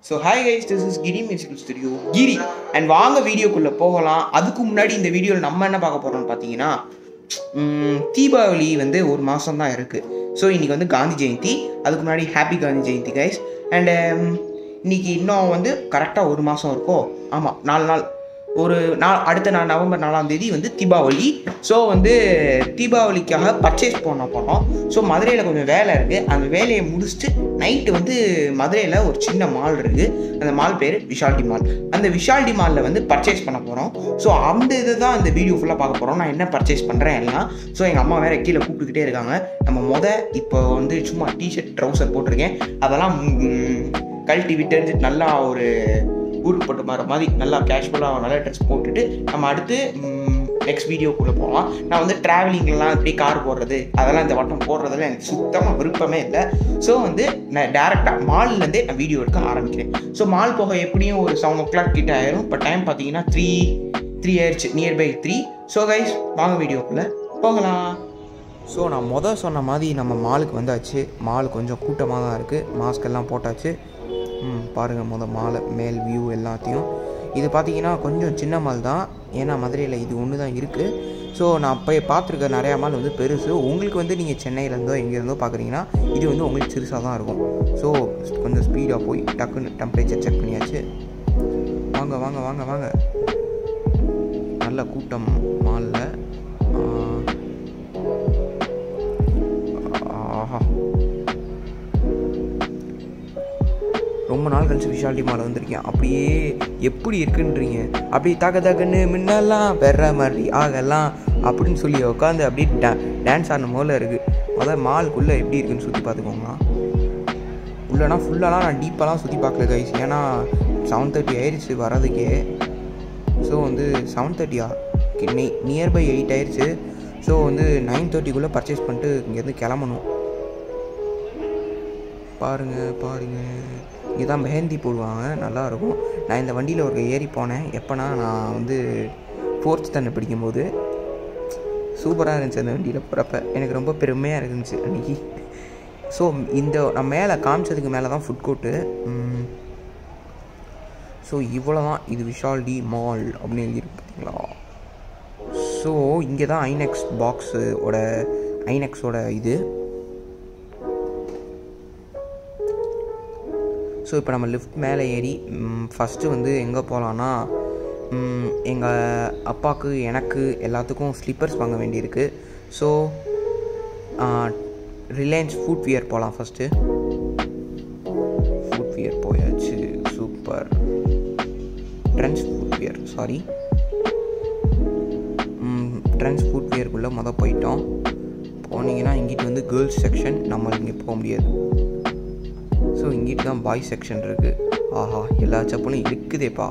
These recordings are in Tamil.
so hi guys this is Giri musical studio Giri and வாங்க வீடியோக்குள்ளே போகலாம் அதுக்கு முன்னாடி இந்த வீடியோவில் நம்ம என்ன பார்க்க போகிறோம்னு பார்த்தீங்கன்னா ம், தீபாவளி வந்து ஒரு மாதம் தான் இருக்குது ஸோ இன்றைக்கி வந்து காந்தி ஜெயந்தி அதுக்கு முன்னாடி happy Gandhi Jayanti guys and இன்னைக்கு இன்னும் வந்து கரெக்டாக ஒரு மாதம் இருக்கோ ஆமாம் நாலு நாள் ஒரு நாள் அடுத்த நாள் நவம்பர் நாலாம் தேதி வந்து தீபாவளி ஸோ வந்து தீபாவளிக்காக பர்ச்சேஸ் பண்ண போகிறோம் ஸோ மதுரையில் கொஞ்சம் வேலை இருக்குது அந்த வேலையை முடிச்சுட்டு நைட்டு வந்து மதுரையில் ஒரு சின்ன மால் இருக்குது அந்த மால் பேர் விஷால்டி மால் அந்த விஷால்டி மாலில் வந்து பர்ச்சேஸ் பண்ண போகிறோம் ஸோ அந்த இதை தான் இந்த வீடியோ ஃபுல்லாக பார்க்க போகிறோம் நான் என்ன பர்ச்சேஸ் பண்ணுறேன் எல்லாம் ஸோ எங்கள் அம்மா வேறு கீழே கூப்பிட்டுக்கிட்டே இருக்காங்க நம்ம மொத இப்போ வந்து சும்மா டிஷர்ட் ட்ரௌசர் போட்டிருக்கேன் அதெல்லாம் ம், கழட்டி விட்டு நல்லா ஒரு ஊருக்கு போட்டு மாற மாதிரி நல்லா கேஷுவலாக நல்லா ட்ரெஸ் போட்டுட்டு நம்ம அடுத்து நெக்ஸ்ட் வீடியோக்குள்ளே போகலாம் நான் வந்து ட்ராவலிங்லாம் எப்படி கார் போடுறது அதெல்லாம் இந்த வட்டம் போடுறதுல எனக்கு சுத்தமாக விருப்பமே இல்லை ஸோ வந்து நான் டேரெக்டாக மால்லேருந்தே நான் வீடியோ எடுக்க ஆரம்பிக்கிறேன் ஸோ மால் போக எப்படியும் ஒரு செவன் ஓ கிளாக் கிட்ட ஆயிரும் இப்போ டைம் பார்த்தீங்கன்னா த்ரீ த்ரீ ஆயிடுச்சு நியர்பை த்ரீ ஸோ கைஸ் வாங்க வீடியோக்குள்ளே போகலாம் ஸோ நான் மொதல் சொன்ன மாதிரி நம்ம மாலுக்கு வந்தாச்சு மால் கொஞ்சம் கூட்டமாக தான் இருக்குது மாஸ்க் எல்லாம் போட்டாச்சு ம் பாருங்கள் மொதல் மாலை மேல் வியூ எல்லாத்தையும் இது பார்த்தீங்கன்னா கொஞ்சம் சின்ன மால் தான் ஏன்னா மதுரையில் இது ஒன்று தான் இருக்குது ஸோ நான் போய் பார்த்துருக்க நிறையா மால் வந்து பெருசு உங்களுக்கு வந்து நீங்கள் சென்னையிலேருந்தோ எங்கேருந்தோ பார்க்குறீங்கன்னா இது வந்து உங்களுக்கு சிறுசாக தான் இருக்கும் ஸோ கொஞ்சம் ஸ்பீடாக போய் டக்குன்னு டெம்பரேச்சர் செக் பண்ணியாச்சு வாங்க வாங்க வாங்க வாங்க நல்ல கூட்டம் மாலில் ஆஹா ரொம்ப நாள் கழிச்சு விஷாலிட்டி மாலை வந்திருக்கேன் அப்படியே எப்படி இருக்குன்றீங்க அப்படியே தக தகன்னு முன்னெல்லாம் பெற மாதிரி ஆகலாம் அப்படின்னு சொல்லி உட்காந்து அப்படியே டா டான்ஸ் ஆடின போல இருக்குது அதான் மாலுக்குள்ளே எப்படி இருக்குன்னு சுற்றி பார்த்துக்கோங்க உள்ளனா ஃபுல்லாலாம் நான் டீப்பாலாம் சுற்றி பார்க்கல கைஸ் ஏன்னா செவன் தேர்ட்டி ஆயிடுச்சு வரதுக்கே ஸோ வந்து செவன் தேர்ட்டியா நியர்பை எயிட் ஆயிடுச்சு ஸோ வந்து நைன் தேர்ட்டிக்குள்ளே பர்ச்சேஸ் பண்ணிட்டு இங்கேருந்து கிளம்பணும் பாருங்க பாருங்க இங்கே தான் மெஹந்தி போடுவாங்க நல்லாயிருக்கும் நான் இந்த வண்டியில் ஒரு ஏறி போனேன் எப்போனா நான் வந்து ஃபோர்த் ஸ்டாண்டர்ட் படிக்கும்போது சூப்பராக இருந்துச்சு அந்த வண்டியில் போகிறப்ப எனக்கு ரொம்ப பெருமையாக இருந்துச்சு அன்றைக்கி ஸோ இந்த நான் மேலே காமிச்சதுக்கு மேலே தான் ஃபுட் கோர்ட்டு ஸோ இவ்வளோ தான் இது விஷால் டி மால் அப்படின்னு எழுதியிருக்கு பார்த்தீங்களா ஸோ இங்கே தான் ஐநெக்ஸ் பாக்ஸோட ஐநெக்ஸோட இது ஸோ இப்போ நம்ம லிஃப்ட் மேலே ஏறி ஃபஸ்ட்டு வந்து எங்கே போகலான்னா எங்கள் அப்பாவுக்கு எனக்கு எல்லாத்துக்கும் ஸ்லிப்பர்ஸ் வாங்க வேண்டியிருக்கு ஸோ ரிலையன்ஸ் ஃபுட் வியர் போகலாம் ஃபஸ்ட்டு ஃபுட் வியர் போயாச்சு super Trends footwear sorry Trends ஃபுட் வியருக்குள்ளே மொதல் போயிட்டோம் போனீங்கன்னா இங்கிட்டு வந்து கேர்ள்ஸ் செக்ஷன் நம்மளுக்கு இங்கே போக முடியாது ஸோ இங்கிட்டு தான் பாய்ஸ் செக்ஷன் இருக்குது ஆஹா எல்லா செப்பலும் இருக்குதேப்பா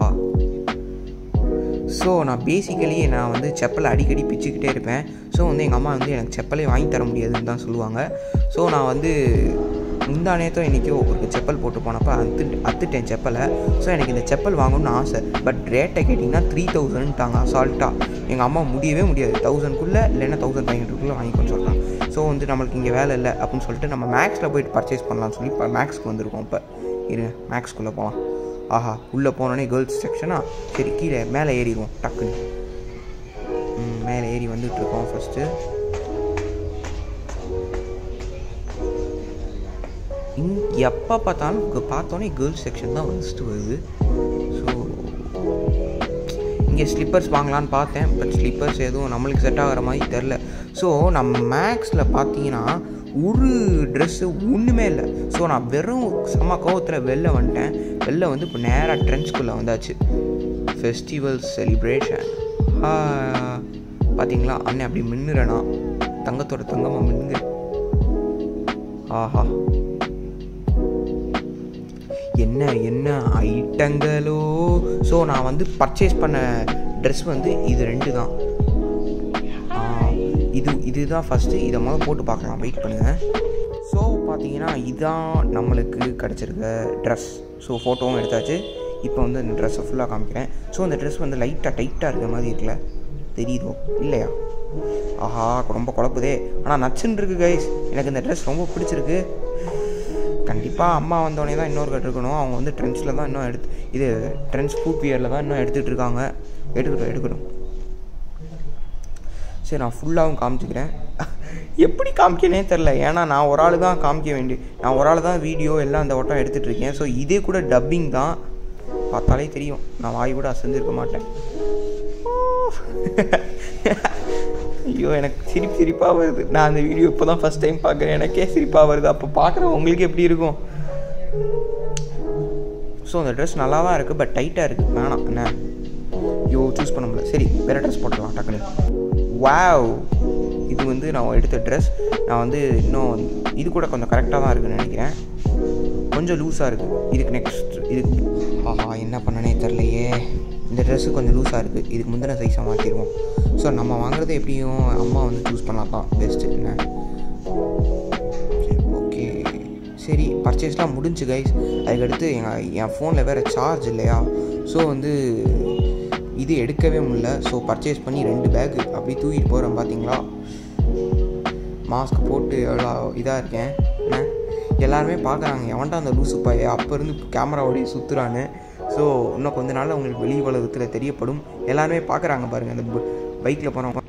ஸோ நான் பேசிக்கலி நான் வந்து செப்பலை அடிக்கடி பிச்சுக்கிட்டே இருப்பேன் ஸோ வந்து எங்கள் அம்மா வந்து எனக்கு செப்பலே வாங்கி தர முடியாதுன்னு தான் சொல்லுவாங்க ஸோ நான் வந்து முந்தா நேரத்தோ இன்றைக்கோ ஒரு செப்பல் போட்டு போனப்போ அத்து அத்துட்டேன் செப்பலை ஸோ எனக்கு இந்த செப்பல் வாங்கணும்னு ஆசை பட் ரேட்டை கேட்டிங்கன்னா த்ரீ தௌசண்ட்டாங்க அசால்ட்டாக எங்கள் அம்மா முடியவே முடியாது தௌசண்ட்குள்ளே இல்லைன்னா தௌசண்ட் ஃபைவ் ஹண்ட்ரட்குள்ளே வாங்கிக்கோன்னு சொல்கிறாங்க ஸோ வந்து நம்மளுக்கு இங்கே வேலை இல்லை அப்படின்னு சொல்லிட்டு நம்ம மேக்ஸில் போயிட்டு பர்ச்சேஸ் பண்ணலாம்னு சொல்லி இப்போ மேக்ஸ்க்கு வந்திருக்கோம் இப்போ இரு மேக்ஸ்குள்ளே போகலாம் ஆஹா உள்ளே போனோடனே கேர்ள்ஸ் செக்ஷனா சரி கீழே மேலே ஏறிடுவோம் டக்குன்னு ம், மேலே ஏறி வந்துட்டு இருக்கோம் ஃபஸ்ட்டு இங் எப்போ பார்த்தாலும் இங்கே பார்த்தோன்னே கேர்ள்ஸ் செக்ஷன் தான் ஃபஸ்ட்டு வருது ஸோ இங்கே ஸ்லிப்பர்ஸ் வாங்கலான்னு பார்த்தேன் பட் ஸ்லிப்பர்ஸ் எதுவும் நம்மளுக்கு செட் ஆகிற மாதிரி தெரில ஸோ நம்ம மேக்ஸில் பார்த்தீங்கன்னா ஒரு ட்ரெஸ்ஸு ஒன்றுமே இல்லை ஸோ நான் வெறும் செம்ம கோவத்தில் வெளில வந்துட்டேன் வெளில வந்து இப்போ நேராக ட்ரெண்ட்ஸ்குள்ளே வந்தாச்சு ஃபெஸ்டிவல் செலிப்ரேஷன் பார்த்தீங்களா அண்ணன் அப்படி மின்னுறேனா தங்கத்தோட தங்கமாக மின்னுங்க ஆஹா என்ன என்ன ஐட்டங்களோ ஸோ நான் வந்து பர்ச்சேஸ் பண்ண ட்ரெஸ் வந்து இது ரெண்டு தான் ஆ, இது இதுதான் ஃபஸ்ட்டு இதை முதல்ல போட்டு பார்க்கலாம் வெயிட் பண்ணுங்கள் ஸோ பார்த்தீங்கன்னா இதுதான் நம்மளுக்கு கிடச்சிருக்க ட்ரெஸ் ஸோ ஃபோட்டோவும் எடுத்தாச்சு இப்போ வந்து இந்த ட்ரெஸ்ஸை ஃபுல்லாக காமிக்கிறேன் ஸோ அந்த ட்ரெஸ் வந்து லைட்டாக டைட்டாக இருக்க மாதிரி இருக்குல்ல தெரியுதோ இல்லையா ஆஹா ரொம்ப குழப்புதே ஆனால் நச்சுன்னு இருக்கு கைஸ் எனக்கு இந்த ட்ரெஸ் ரொம்ப பிடிச்சிருக்கு கண்டிப்பாக அம்மா வந்தோடனே தான் இன்னொரு கட்டு இருக்கணும் அவங்க வந்து ட்ரெண்ட்ஸில் தான் இன்னும் எடுத்து இது ட்ரெண்ட்ஸ் ஃபுட் வியரில் தான் இன்னும் எடுத்துகிட்டு இருக்காங்க எடுக்கட்டும் எடுக்கட்டும் சரி நான் ஃபுல்லாகவும் காமிச்சிக்கிறேன் எப்படி காமிக்கனே தெரில ஏன்னா நான் ஒரு ஆள் தான் காமிக்க வேண்டிய நான் ஒரு ஆள் தான் வீடியோ எல்லாம் அந்த வட்டம் எடுத்துகிட்டு இருக்கேன் ஸோ இதே கூட டப்பிங் தான் பார்த்தாலே தெரியும் நான் வாய் கூட அசைஞ்சிருக்க மாட்டேன் ஐயோ எனக்கு சிரிப்பு சிரிப்பாக வருது நான் அந்த வீடியோ இப்போ தான் ஃபஸ்ட் டைம் பார்க்குறேன் எனக்கே சிரிப்பாக வருது அப்போ பார்க்குற உங்களுக்கு எப்படி இருக்கும் ஸோ அந்த ட்ரெஸ் நல்லா தான் இருக்குது பட் டைட்டாக இருக்குது வேணாம் என்ன ஐயோ சூஸ் பண்ண முடியல சரி வேறு ட்ரெஸ் போட்டுக்கலாம் டக்குன்னு வாவ் இது வந்து நான் எடுத்த ட்ரெஸ் நான் வந்து இன்னும் இது கூட கொஞ்சம் கரெக்டாக தான் இருக்குன்னு நினைக்கிறேன் கொஞ்சம் லூஸாக இருக்குது இதுக்கு நெக்ஸ்ட் இதுக்கு ஆஹா என்ன பண்ணனே தெரிலையே இந்த ட்ரெஸ்ஸு கொஞ்சம் லூஸாக இருக்குது இதுக்கு முந்தின சைஸாக மாற்றிடுவோம் ஸோ நம்ம வாங்குறது எப்படியும் அம்மா வந்து சூஸ் பண்ணலாம் தான் பெஸ்ட்டு என்ன சரி ஓகே சரி பர்ச்சேஸ்லாம் முடிஞ்சு கைஸ் அதுக்கடுத்து எங்கள் என் ஃபோனில் வேறு சார்ஜ் இல்லையா ஸோ வந்து இது எடுக்கவே முடியல ஸோ பர்ச்சேஸ் பண்ணி ரெண்டு பேக் அப்படியே தூக்கிட்டு போகிறேன் பார்த்தீங்களா மாஸ்க் போட்டு எவ்வளோ இதாக இருக்கேன் என்ன எல்லாருமே பார்க்குறாங்க எவன்டா அந்த லூசு பைய அப்போ இருந்து கேமராவோடய சுற்றுறான்னு ஸோ இன்னும் கொஞ்ச நாள் உங்களுக்கு வெளி உலகத்தில் தெரியப்படும் எல்லாருமே பார்க்குறாங்க பாருங்கள் அந்த பைக்கில் போகிறவங்க